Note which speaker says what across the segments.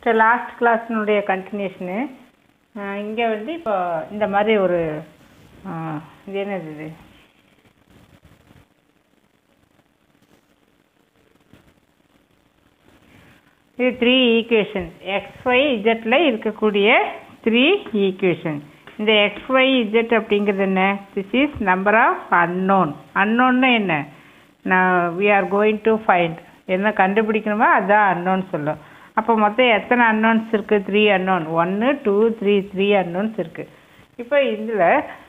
Speaker 1: so last கிளாஸினுடைய கண்டினியூஷனு இங்கே வந்து இப்போ இந்த மாதிரி ஒரு ஆ, இது என்னது இது இது த்ரீ ஈக்குவேஷன் எக்ஸ் ஒய் இஜெட்டில் இருக்கக்கூடிய த்ரீ ஈக்குவேஷன் இந்த எக்ஸ் ஒய் இஜெட் அப்படிங்கிறது என்ன this is number of unknown அன்னோன்னா என்ன நான் we are going to find என்ன கண்டுபிடிக்கணுமோ அதுதான் அன்னோன் சொல்லும் அப்போ மொத்தம் எத்தனை அன்னோன்ஸ் இருக்குது த்ரீ அன்னோன் ஒன்று டூ த்ரீ த்ரீ அன்னோன்ஸ் இருக்குது இப்போ இதில்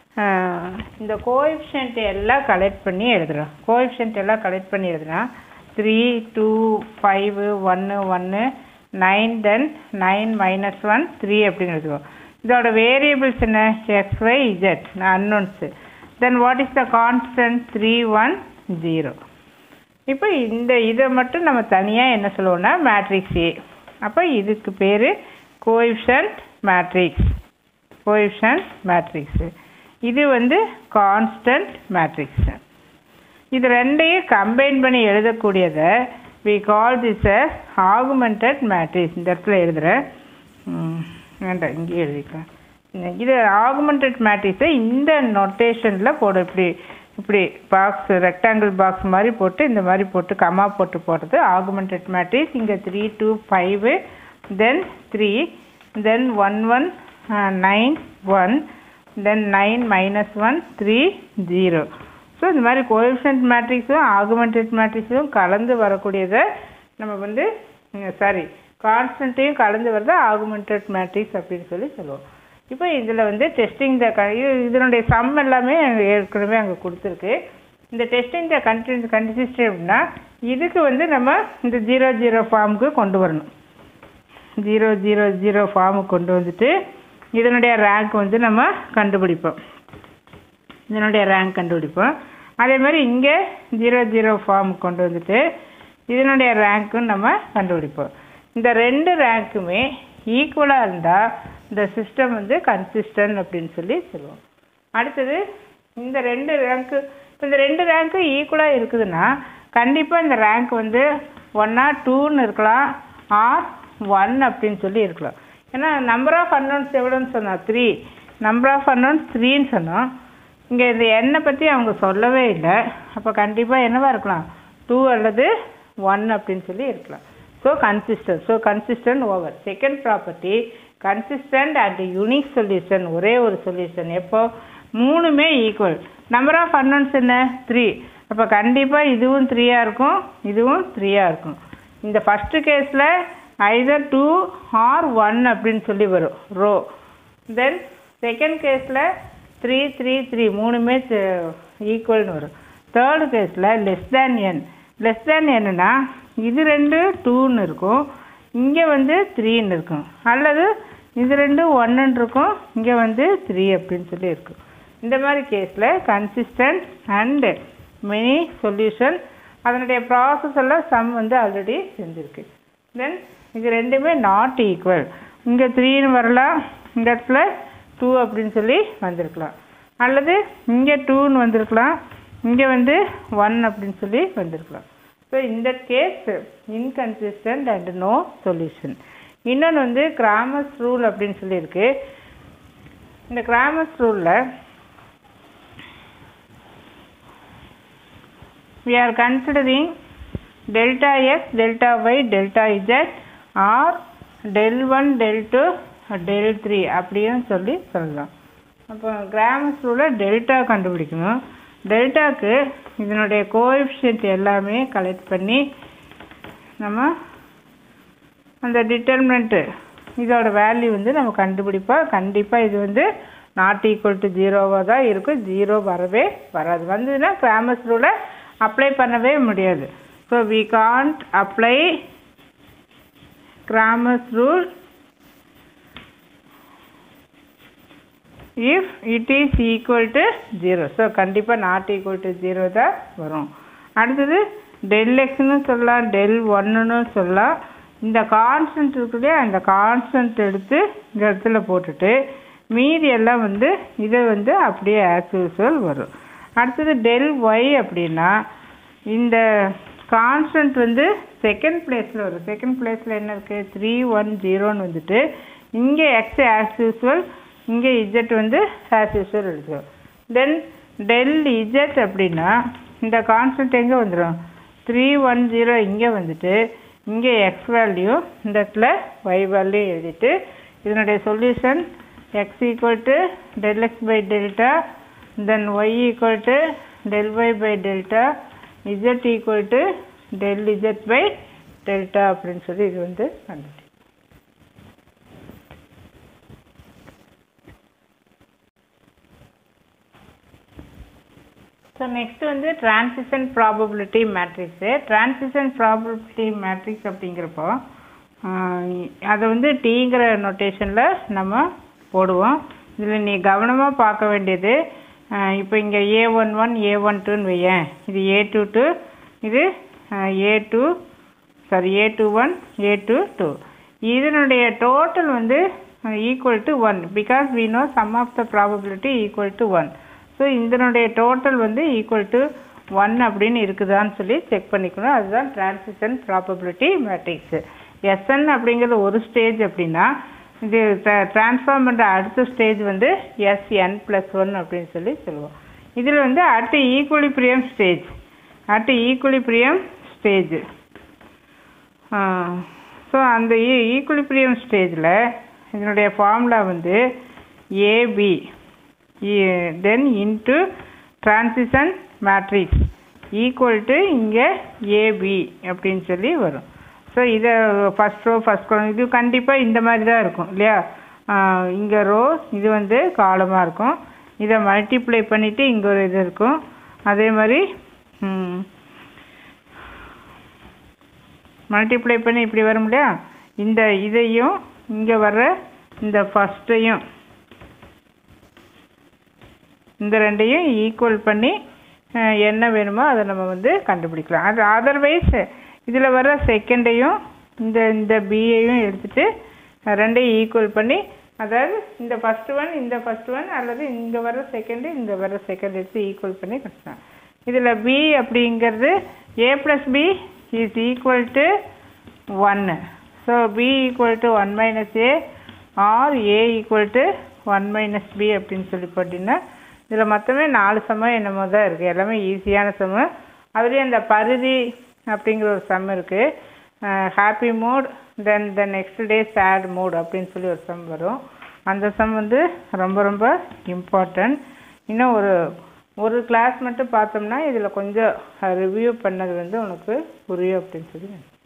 Speaker 1: இந்த கோஎஃபிஷியன்ட் எல்லாம் கலெக்ட் பண்ணி எழுதுறோம் கோஎஃபிஷியன்ட் எல்லாம் கலெக்ட் பண்ணி எழுதுனா த்ரீ டூ ஃபைவ் ஒன்று ஒன்று nine then nine minus one three அப்படின்னு எழுதுவோம் இதோட வேரியபிள்ஸ் என்ன X Y Z unknowns then what is the constant three one zero இப்போ இந்த இதை மட்டும் நம்ம தனியாக என்ன சொல்லுவோம்னா மேட்ரிக்ஸ் ஏ அப்போ இதுக்கு பேர் கோஎஃபிஷியன்ட் மேட்ரிக்ஸ் கோஎஃபிஷியன்ட் மேட்ரிக்ஸு இது வந்து கான்ஸ்டன்ட் மேட்ரிக்ஸு இது ரெண்டையும் கம்பைன் பண்ணி எழுதக்கூடியதை we call this a augmented matrix இந்த இடத்துல எழுதுகிறேன் ம், வேண்டாம் இங்கேயே எழுதிக்கலாம் இந்த- இது ஆகுமெண்டட் மேட்ரிக்ஸை இந்த நொட்டேஷனில் போடு இப்படி இப்படி பாக்ஸ் ரெக்டாங்கிள் பாக்ஸ் மாதிரி போட்டு இந்த மாதிரி போட்டு கமா போட்டு போடுறது ஆகுமெண்டட் மேட்ரிக்ஸ் இங்கே three two five then three then one one nine one then nine minus one three zero so இந்த மாதிரி கோஎஃபிஷியன்ட் மேட்ரிக்ஸும் ஆகுமெண்டட் மேட்ரிக்ஸும் கலந்து வரக்கூடியதை நம்ம வந்து சாரி கான்ஸ்டன்ட்டையும் கலந்து வரது ஆகுமெண்டட் மேட்ரிக்ஸ் அப்படின்னு சொல்லி சொல்லுவோம் இப்போ இதில் வந்து டெஸ்டிங் த க இது இதனுடைய சம் எல்லாமே அங்க ஏற்கனவே அங்கே கொடுத்துருக்கு இந்த டெஸ்டிங் த கண்டி கன்சிஸ்ட் அப்படின்னா இதுக்கு வந்து நம்ம இந்த ஜீரோ ஜீரோ ஃபார்முக்கு கொண்டு வரணும் ஜீரோ ஜீரோ ஜீரோ ஃபார்முக்கு கொண்டு வந்துட்டு இதனுடைய ரேங்க் வந்து நம்ம கண்டுபிடிப்போம் இதனுடைய ரேங்க் கண்டுபிடிப்போம் அதே மாதிரி இங்கே ஜீரோ ஜீரோ ஃபார்ம் கொண்டு வந்துட்டு இதனுடைய ரேங்க்கும் நம்ம கண்டுபிடிப்போம் இந்த ரெண்டு ரேங்க்குமே ஈக்குவலாக இருந்தால் இந்த சிஸ்டம் வந்து கன்சிஸ்டன்ட் அப்படின்னு சொல்லி சொல்லுவோம் அடுத்தது இந்த ரெண்டு ரேங்க்கு இப்போ இந்த ரெண்டு ரேங்க்கு ஈக்குவலாக இருக்குதுன்னா கண்டிப்பாக இந்த ரேங்க் வந்து ஒன்னா டூன்னு இருக்கலாம் ஆர் ஒன் அப்படின்னு சொல்லி இருக்கலாம் ஏன்னா நம்பர் ஆஃப் அன்னோன்ஸ் எவ்வளோன்னு சொன்னோம் த்ரீ நம்பர் ஆஃப் அன்னோன்ஸ் த்ரீன்னு சொன்னோம் இங்கே இந்த எண்ணை பற்றி அவங்க சொல்லவே இல்லை அப்போ கண்டிப்பாக என்னவா இருக்கலாம் டூ அல்லது ஒன் அப்படின்னு சொல்லி இருக்கலாம் so consistent so consistent over second property consistent and unique solution ஒரே ஒரு சொல்யூஷன் எப்போ மூணுமே ஈக்குவல் நம்பர் ஆஃப் அன்னோன்ஸ் என்ன த்ரீ அப்போ கண்டிப்பாக இதுவும் த்ரீயாக இருக்கும் இதுவும் த்ரீயாக இருக்கும் இந்த ஃபஸ்ட்டு கேஸில் ஐதர் டூ ஆர் ஒன் அப்படின்னு சொல்லி வரும் ரோ தென் செகண்ட் கேஸில் த்ரீ த்ரீ த்ரீ மூணுமே ஈக்குவல்னு வரும் தேர்டு கேஸில் லெஸ் தேன் என் லெஸ் தேன் என்னன்னா இது ரெண்டு டூன்னு இருக்கும் இங்கே வந்து த்ரீன்னு இருக்கும் அல்லது இது ரெண்டு ஒன்றுன்னு இருக்கும் இங்கே வந்து த்ரீ அப்படின்னு சொல்லி இருக்கும் இந்த மாதிரி கேஸில் கன்சிஸ்டன்ட் அண்டு மெனி சொல்யூஷன் அதனுடைய ப்ராசஸ் எல்லாம் சம் வந்து ஆல்ரெடி செஞ்சுருக்கு தென் இது ரெண்டுமே நாட் ஈக்குவல் இங்கே த்ரீன்னு வரலாம் இந்த இடத்துல டூ அப்படின்னு சொல்லி வந்திருக்கலாம் அல்லது இங்கே டூன்னு வந்திருக்கலாம் இங்கே வந்து ஒன் அப்படின்னு சொல்லி வந்திருக்கலாம் ஸோ இந்த case inconsistent and no solution இன்னொன்று வந்து கிராமஸ் ரூல் அப்படின்னு சொல்லியிருக்கு இந்த கிராமஸ் ரூலில் we are considering delta x, delta y, delta z or del 1, del 2, del 3 அப்படின்னு சொல்லி சொல்லலாம் அப்போ கிராமஸ் ரூலில் டெல்டா கண்டுபிடிக்கணும் டெல்டாக்கு இதனுடைய கோஎஃபிஷியன்ட் எல்லாமே கலெக்ட் பண்ணி நம்ம அந்த டிட்டர்மினண்ட்டு இதோட வேல்யூ வந்து நம்ம கண்டுபிடிப்போம் கண்டிப்பாக இது வந்து நாட் ஈக்குவல் டு ஜீரோவாக தான் இருக்கும் ஜீரோ வரவே வராது வந்ததுன்னா கிராமஸ் ரூலை அப்ளை பண்ணவே முடியாது so we can't apply Cramer's rule if it is equal to zero so கண்டிப்பாக நாட் ஈக்குவல் டு ஜீரோ தான் வரும் அடுத்தது டெல் எக்ஸ்னு சொல்லலாம் டெல் ஒன்னுன்னு சொல்லலாம் இந்த கான்ஸ்டன்ட் இருக்குல்லையா அந்த கான்ஸ்டன்ட் எடுத்து இந்த இடத்துல போட்டுட்டு மீதி எல்லாம் வந்து இதை வந்து அப்படியே ஆஸ் யூஸ்வல் வரும் அடுத்தது டெல் ஒய் அப்படின்னா இந்த கான்ஸ்டன்ட் வந்து செகண்ட் பிளேஸில் வரும் செகண்ட் பிளேஸில் என்ன இருக்குது த்ரீ ஒன் ஜீரோன்னு வந்துட்டு இங்கே எக்ஸ் ஆஸ் யூஸ்வல் இங்கே இஜெட் வந்து ஆஸ் யூஸ்வல் எழுதுவோம் தென் டெல் இஜெட் அப்படின்னா இந்த கான்ஸ்டன்ட் எங்கே வந்துடும் த்ரீ ஒன் ஜீரோ இங்கே வந்துட்டு இங்கே எக்ஸ் வேல்யூ இந்த இடத்துல ஒய் வேல்யூ எழுதிட்டு இதனுடைய solution X equal to del X by delta then Y equal to del y by delta z equal to del z by delta அப்படின்னு சொல்லி இது வந்து கண்டுபிடி ஸோ நெக்ஸ்ட் வந்து transition probability matrix transition probability matrix அப்படிங்கிறப்போ அதை வந்து டீங்கிற நொட்டேஷனில் நம்ம போடுவோம் இதில் நீ கவனமாக பார்க்க வேண்டியது இப்போ இங்கே A one one A one டூன்னு வையேன் இது ஏ டூ டூ இது A two sorry A two one A two two இதனுடைய டோட்டல் வந்து equal to one because we know sum of the probability equal to one so இதனுடைய total வந்து equal to one அப்படின்னு இருக்குதான்னு சொல்லி check பண்ணிக்கணும் அதுதான் டிரான்சிஷன் ப்ராபபிலிட்டி மேட்ரிக்ஸு எஸ்என் அப்படிங்கிறது ஒரு ஸ்டேஜ் அப்படின்னா இது ட்ரான்ஸ்ஃபார்ம் பண்ணுற அடுத்த ஸ்டேஜ் வந்து எஸ்என் ப்ளஸ் ஒன் அப்படின்னு சொல்லி சொல்லுவோம் இதில் வந்து அடுத்த ஈக்குவலிப்ரியம் ஸ்டேஜ் அடுத்த ஈக்குவலிப்ரியம் ஸ்டேஜ் ஸோ அந்த ஈக்குவலிப்ரியம் ஸ்டேஜில் இதனுடைய ஃபார்முலா வந்து AB then into transition matrix equal to இங்கே ஏபி அப்படின்னு சொல்லி வரும் ஸோ இதை ஃபஸ்ட் ரோ ஃபஸ்ட் ரோ இது கண்டிப்பாக இந்த மாதிரி தான் இருக்கும் இல்லையா இங்கே ரோ இது வந்து காலமாக இருக்கும் இதை மல்டிப்ளை பண்ணிவிட்டு இங்கே ஒரு இது இருக்கும் அதே மாதிரி மல்டிப்ளை பண்ணி இப்படி வரும் இல்லையா இந்த இதையும் இங்கே வர்ற இந்த ஃபஸ்ட்டையும் இந்த ரெண்டையும் ஈக்குவல் பண்ணி என்ன வேணுமோ அதை நம்ம வந்து கண்டுபிடிக்கலாம் அது அதர்வைஸ் இதில் வர செகண்டையும் இந்த இந்த பியையும் எடுத்துகிட்டு ரெண்டையும் ஈக்குவல் பண்ணி அதாவது இந்த ஃபஸ்ட்டு ஒன் இந்த ஃபஸ்ட் ஒன் அல்லது இங்கே வர செகண்டு இந்த வர செகண்ட் எடுத்து ஈக்குவல் பண்ணி கட்டலாம் இதில் பி அப்படிங்கிறது A plus B is equal to ஒன்று so B equal to one minus A or A equal to one minus B அப்படின்னு சொல்லி போட்டிங்கன்னா இதில் மொத்தமே நாலு சமம் என்னமோ தான் இருக்குது எல்லாமே ஈஸியான சமம் அதுலேயும் அந்த பருதி அப்படிங்கிற ஒரு சம் இருக்குது happy mood then the next day sad mood அப்படின்னு சொல்லி ஒரு சம் வரும் அந்த சம் வந்து ரொம்ப ரொம்ப இம்பார்ட்டன்ட் இன்னும் ஒரு ஒரு கிளாஸ் மட்டும் பார்த்தோம்னா இதில் கொஞ்சம் ரிவ்யூ பண்ணது வந்து உனக்கு புரியும் அப்படின்னு சொல்லி